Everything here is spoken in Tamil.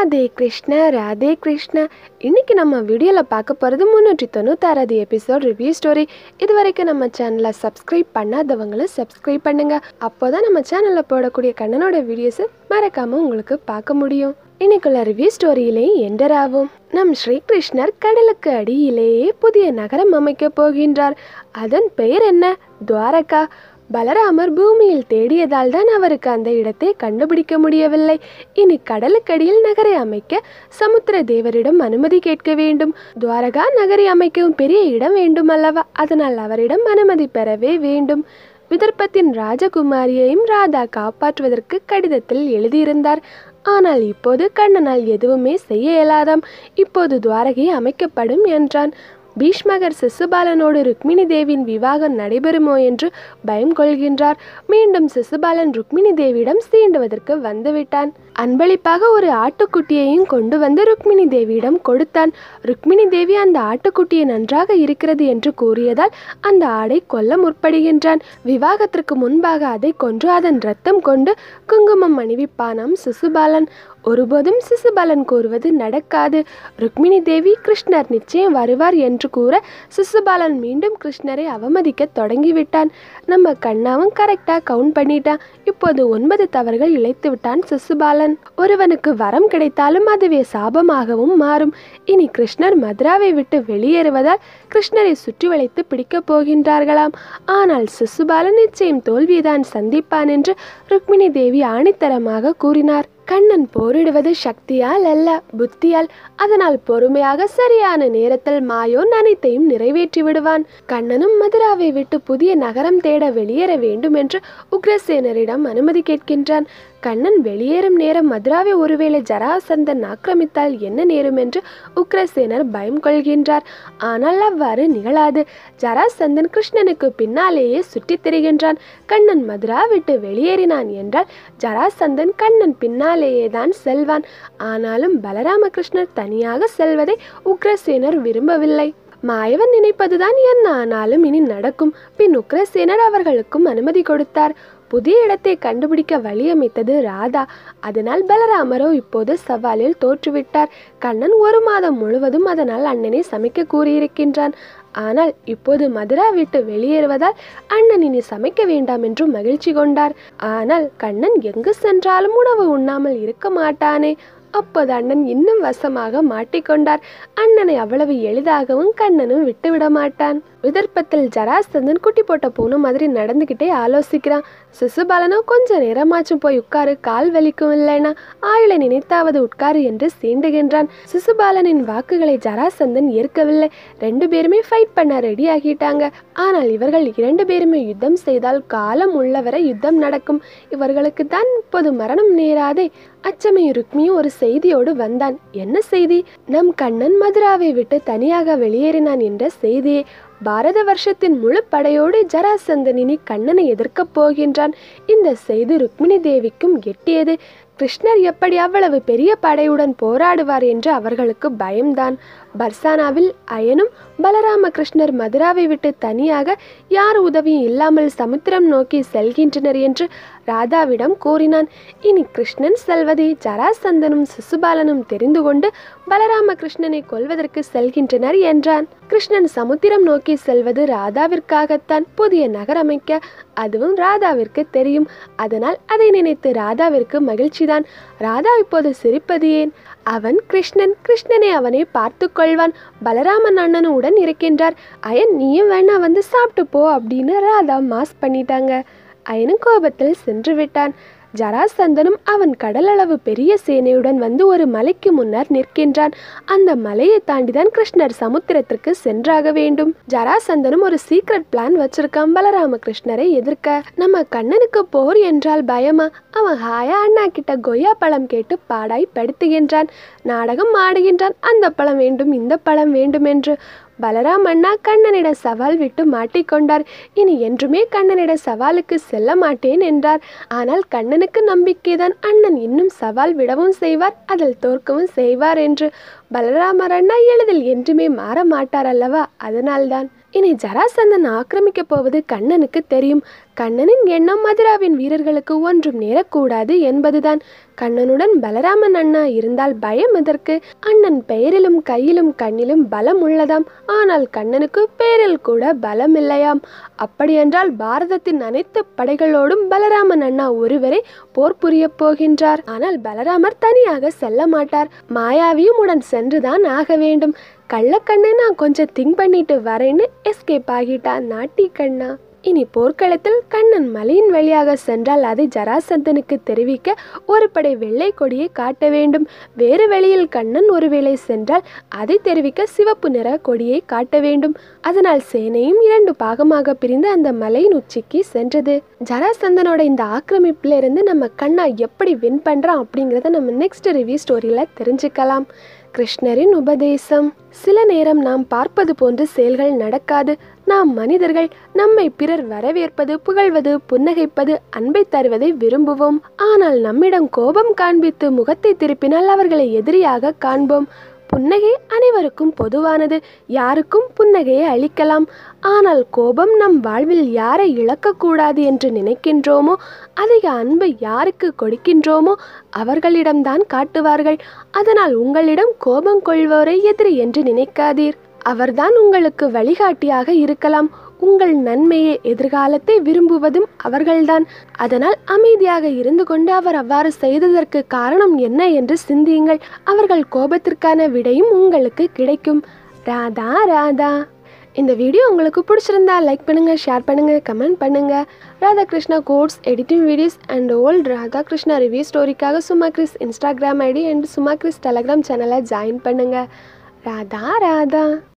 ராதே கிருஷ்ண ராதே கிருஷ்ண இன்னைக்கு நம்ம வீடியோவில் பார்க்க போகிறது முந்நூற்றி தொண்ணூத்தாறாவது எபிசோட் ரிவ்யூ ஸ்டோரி இது வரைக்கும் நம்ம சேனலை சப்ஸ்கிரைப் பண்ணாதவங்களும் சப்ஸ்கிரைப் பண்ணுங்க அப்போதான் நம்ம சேனலில் போடக்கூடிய கண்ணனோட வீடியோஸை மறக்காம உங்களுக்கு பார்க்க முடியும் இன்னைக்குள்ள ரிவ்யூ ஸ்டோரியிலே என்டர் ஆகும் நம் ஸ்ரீகிருஷ்ணர் கடலுக்கு அடியிலேயே புதிய நகரம் அமைக்க போகின்றார் அதன் பெயர் என்ன துவாரகா பலராமர் பூமியில் தேடியதால் தான் அவருக்கு அந்த இடத்தை கண்டுபிடிக்க முடியவில்லை இனி கடலுக்கடியில் நகரை அமைக்க சமுத்திர தேவரிடம் அனுமதி கேட்க வேண்டும் துவாரகா நகரை அமைக்கவும் பெரிய இடம் வேண்டும் அல்லவா அதனால் அவரிடம் அனுமதி பெறவே வேண்டும் விதர்ப்பத்தின் ராஜகுமாரியையும் ராதா காப்பாற்றுவதற்கு கடிதத்தில் எழுதியிருந்தார் ஆனால் இப்போது கண்ணனால் எதுவுமே செய்ய இயலாதாம் இப்போது துவாரகை அமைக்கப்படும் என்றான் பீஷ்மகர் சிசுபாலனோடு ருக்மிணி தேவியின் விவாகம் நடைபெறுமோ என்று பயம் கொள்கின்றார் மீண்டும் சிசுபாலன் ருக்மிணி தேவியிடம் சீண்டுவதற்கு வந்துவிட்டான் அன்பளிப்பாக ஒரு ஆட்டுக்குட்டியையும் கொண்டு வந்து ருக்மிணி தேவியிடம் கொடுத்தான் ருக்மிணி தேவி அந்த ஆட்டுக்குட்டியை நன்றாக இருக்கிறது என்று கூறியதால் அந்த ஆடை கொல்ல முற்படுகின்றான் விவாகத்திற்கு முன்பாக அதை கொன்று அதன் ரத்தம் கொண்டு குங்குமம் அணிவிப்பானாம் சிசுபாலன் ஒருபோதும் சிசுபாலன் கூறுவது நடக்காது ருக்மிணி தேவி கிருஷ்ணர் நிச்சயம் வருவார் என்று கூற சிசுபாலன் மீண்டும் கிருஷ்ணரை அவமதிக்க தொடங்கிவிட்டான் நம்ம கண்ணாவும் கரெக்டா கவுண்ட் பண்ணிட்டான் இப்போது ஒன்பது தவறுகள் இழைத்து விட்டான் சிசுபாலன் ஒருவனுக்கு வரம் கிடைத்தாலும் அதுவே சாபமாகவும் மாறும் இனி கிருஷ்ணர் மதுராவை விட்டு வெளியேறுவதால் கிருஷ்ணரை சுற்றி வளைத்து பிடிக்கப் போகின்றார்களாம் ஆனால் சிசுபாலன் நிச்சயம் தோல்வியைதான் சந்திப்பான் என்று ருக்மிணி தேவி ஆணித்தரமாக கூறினார் கண்ணன் போரிடுவது சக்தியால் அல்ல புத்தியால் அதனால் பொறுமையாக சரியான நேரத்தில் மாயோன் அனைத்தையும் நிறைவேற்றி விடுவான் கண்ணனும் மதுராவை விட்டு புதிய நகரம் தேட வெளியேற வேண்டும் என்று உக்ரசேனரிடம் அனுமதி கேட்கின்றான் கண்ணன் வெளியேறும் நேரம் மதுராவை ஒருவேளை ஜராசந்தன் ஆக்கிரமித்தால் என்ன நேரும் என்று உக்ரசேனர் பயம் கொள்கின்றார் ஆனால் அவ்வாறு நிகழாது ஜராசந்தன் கிருஷ்ணனுக்கு பின்னாலேயே சுற்றித் திரிகின்றான் கண்ணன் மதுரா விட்டு வெளியேறினான் என்றால் ஜராசந்தன் கண்ணன் பின்னாலேயே தான் செல்வான் ஆனாலும் பலராமகிருஷ்ணர் தனியாக செல்வதை உக்ரசேனர் விரும்பவில்லை மாயவன் நினைப்பதுதான் என்ன ஆனாலும் இனி நடக்கும் பின் உக்ரசேனர் அவர்களுக்கும் அனுமதி கொடுத்தார் புதிய இடத்தை கண்டுபிடிக்க வழியமைத்தது ராதா அதனால் பலராமரோ இப்போது சவாலில் தோற்றுவிட்டார் கண்ணன் ஒரு மாதம் முழுவதும் அதனால் அண்ணனை சமைக்க கூறியிருக்கின்றான் ஆனால் இப்போது மதுரா விட்டு வெளியேறுவதால் அண்ணன் இனி சமைக்க வேண்டாம் என்று மகிழ்ச்சி கொண்டார் ஆனால் கண்ணன் எங்கு சென்றாலும் உணவு உண்ணாமல் இருக்க மாட்டானே அப்போது அண்ணன் இன்னும் வசமாக மாட்டிக்கொண்டார் அண்ணனை அவ்வளவு எளிதாகவும் கண்ணனும் விட்டுவிட மாட்டான் விதர்ப்பத்தில் ஜராசந்தன் குட்டி போட்ட பூனை மாதிரி நடந்துக்கிட்டே ஆலோசிக்கிறான் சிசுபாலனோ கொஞ்ச நேரமாச்சும் போய் உட்காரு கால் வலிக்கும் இல்லைனா ஆயுளை நினைத்தாவது உட்காரு என்று சீண்டுகின்றான் சிசுபாலனின் வாக்குகளை ஜராசந்தன் ஏற்கவில்லை ரெண்டு பேருமே ஃபைட் பண்ண ரெடி ஆகிட்டாங்க ஆனால் இவர்கள் இரண்டு பேருமே யுத்தம் செய்தால் காலம் உள்ளவரை யுத்தம் நடக்கும் இவர்களுக்கு தான் இப்போது மரணம் நேராதே அச்சமையும் ருக்மியும் ஒரு செய்தியோடு வந்தான் என்ன செய்தி நம் கண்ணன் மதுராவை விட்டு தனியாக வெளியேறினான் என்ற செய்தியே பாரத வருஷத்தின் முழு படையோடு ஜராசந்தனினி கண்ணனை எதிர்க்கப் போகின்றான் இந்த செய்தி ருக்மிணி தேவிக்கும் எட்டியது கிருஷ்ணர் எப்படி அவ்வளவு பெரிய படையுடன் போராடுவார் என்று அவர்களுக்கு பயம்தான் பர்சானாவில் அயனும் பலராம கிருஷ்ணர் மதுராவை விட்டு தனியாக யார் உதவியும் இல்லாமல் சமுத்திரம் நோக்கி செல்கின்றனர் என்று ராதாவிடம் கூறினான் இனி கிருஷ்ணன் செல்வதை ஜராசந்தனும் சிசுபாலனும் தெரிந்து கொண்டு பலராம கிருஷ்ணனை கொல்வதற்கு செல்கின்றனர் என்றான் கிருஷ்ணன் சமுத்திரம் நோக்கி செல்வது ராதாவிற்காகத்தான் புதிய நகரமைக்க அதுவும் ராதாவிற்கு தெரியும் அதனால் அதை நினைத்து ராதாவிற்கு மகிழ்ச்சிதான் ராதா இப்போது சிரிப்பது ஏன் அவன் கிருஷ்ணன் கிருஷ்ணனை அவனை பார்த்து கொள்வான் பலராமன் அண்ணனும் உடன் இருக்கின்றார் அயன் நீயும் வேணா வந்து சாப்பிட்டு போ அப்படின்னு ராதா மாஸ் பண்ணிட்டாங்க அயனும் கோபத்தில் சென்று விட்டான் ஜராசந்தனும் அவன் கடலளவு பெரிய சேனையுடன் வந்து ஒரு மலைக்கு முன்னர் நிற்கின்றான் அந்த மலையை தாண்டிதான் கிருஷ்ணர் சமுத்திரத்திற்கு சென்றாக வேண்டும் ஜராசந்தனும் ஒரு சீக்ரெட் பிளான் வச்சிருக்கான் பலராம கிருஷ்ணரை எதிர்க்க நம்ம கண்ணனுக்கு போர் என்றால் பயமா அவன் ஹாயா அண்ணா கிட்ட கொய்யா பழம் கேட்டு பாடாய் படுத்துகின்றான் நாடகம் ஆடுகின்றான் அந்த பழம் வேண்டும் இந்த பழம் வேண்டும் என்று பலராம் அண்ணா கண்ணனிடம் சவால் விட்டு மாட்டிக்கொண்டார் இனி என்றுமே கண்ணனிட சவாலுக்கு செல்ல மாட்டேன் என்றார் ஆனால் கண்ணனுக்கு நம்பிக்கைதான் அண்ணன் இன்னும் சவால் விடவும் செய்வார் அதில் தோற்கவும் செய்வார் என்று பலராமர் அண்ணா எளிதில் என்றுமே மாற மாட்டார் அல்லவா அதனால்தான் இனி ஜராசந்தன் ஆக்கிரமிக்கப் போவது கண்ணனுக்கு தெரியும் கண்ணனின் எண்ணம் மதுராவின் வீரர்களுக்கு ஒன்றும் நேரக்கூடாது என்பதுதான் கண்ணனுடன் பலராமன் அண்ணா இருந்தால் பயம் எதற்கு அண்ணன் பெயரிலும் கையிலும் கண்ணிலும் பலம் உள்ளதாம் ஆனால் கண்ணனுக்கு பேரில் கூட பலம் இல்லையாம் அப்படியென்றால் பாரதத்தின் அனைத்து படைகளோடும் பலராமன் அண்ணா ஒருவரே போர் புரியப் போகின்றார் ஆனால் பலராமர் தனியாக செல்ல மாட்டார் மாயாவியும் உடன் சென்றுதான் ஆக வேண்டும் கள்ளக்கண்ணு நான் கொஞ்சம் திங்க் பண்ணிட்டு வரேன்னு எஸ்கேப் ஆகிட்டா நாட்டி கண்ணா இனி போர்க்களத்தில் கண்ணன் மலையின் வழியாக சென்றால் அதை ஜராசந்தனுக்கு தெரிவிக்க ஒரு படை வெள்ளை கொடியை காட்ட வேண்டும் வேறு வழியில் கண்ணன் ஒருவேளை சென்றால் அதை தெரிவிக்க சிவப்பு நிற கொடியை காட்ட வேண்டும் அதனால் சேனையும் இரண்டு பாகமாக பிரிந்து அந்த மலையின் உச்சிக்கு சென்றது ஜராசந்தனோட இந்த ஆக்கிரமிப்புல இருந்து நம்ம கண்ணா எப்படி வின் பண்றான் அப்படிங்கிறத நம்ம நெக்ஸ்ட் ரிவ்யூ ஸ்டோரியில தெரிஞ்சுக்கலாம் கிருஷ்ணரின் உபதேசம் சில நேரம் நாம் பார்ப்பது போன்ற செயல்கள் நடக்காது நாம் மனிதர்கள் நம்மை பிறர் வரவேற்பது புகழ்வது புன்னகைப்பது அன்பை தருவதை விரும்புவோம் ஆனால் நம்மிடம் கோபம் காண்பித்து முகத்தை திருப்பினால் அவர்களை எதிரியாக காண்போம் புன்னகை அனைவருக்கும் பொதுவானது யாருக்கும் புன்னகையை அளிக்கலாம் ஆனால் கோபம் நம் வாழ்வில் யாரை இழக்கக்கூடாது என்று நினைக்கின்றோமோ அதிக அன்பு யாருக்கு கொடுக்கின்றோமோ அவர்களிடம்தான் காட்டுவார்கள் அதனால் உங்களிடம் கோபம் கொள்வோரை எதிரி என்று நினைக்காதீர் அவர்தான் உங்களுக்கு வழிகாட்டியாக இருக்கலாம் உங்கள் நன்மையை எதிர்காலத்தை விரும்புவதும் அவர்கள்தான் அதனால் அமைதியாக இருந்து கொண்டு அவர் அவ்வாறு செய்ததற்கு காரணம் என்ன என்று சிந்தியுங்கள் அவர்கள் கோபத்திற்கான விடையும் உங்களுக்கு கிடைக்கும் ராதா ராதா இந்த வீடியோ உங்களுக்கு பிடிச்சிருந்தா லைக் பண்ணுங்க ஷேர் பண்ணுங்க கமெண்ட் பண்ணுங்க Radhakrishna quotes editing videos and old Radhakrishna review ஸ்டோரிக்காக சும்மா கிறிஸ் இன்ஸ்டாகிராம் ஐடி அண்ட் சும்மா கிறிஸ் டெலகிராம் சேனலை ஜாயின் பண்ணுங்க ராதா ராதா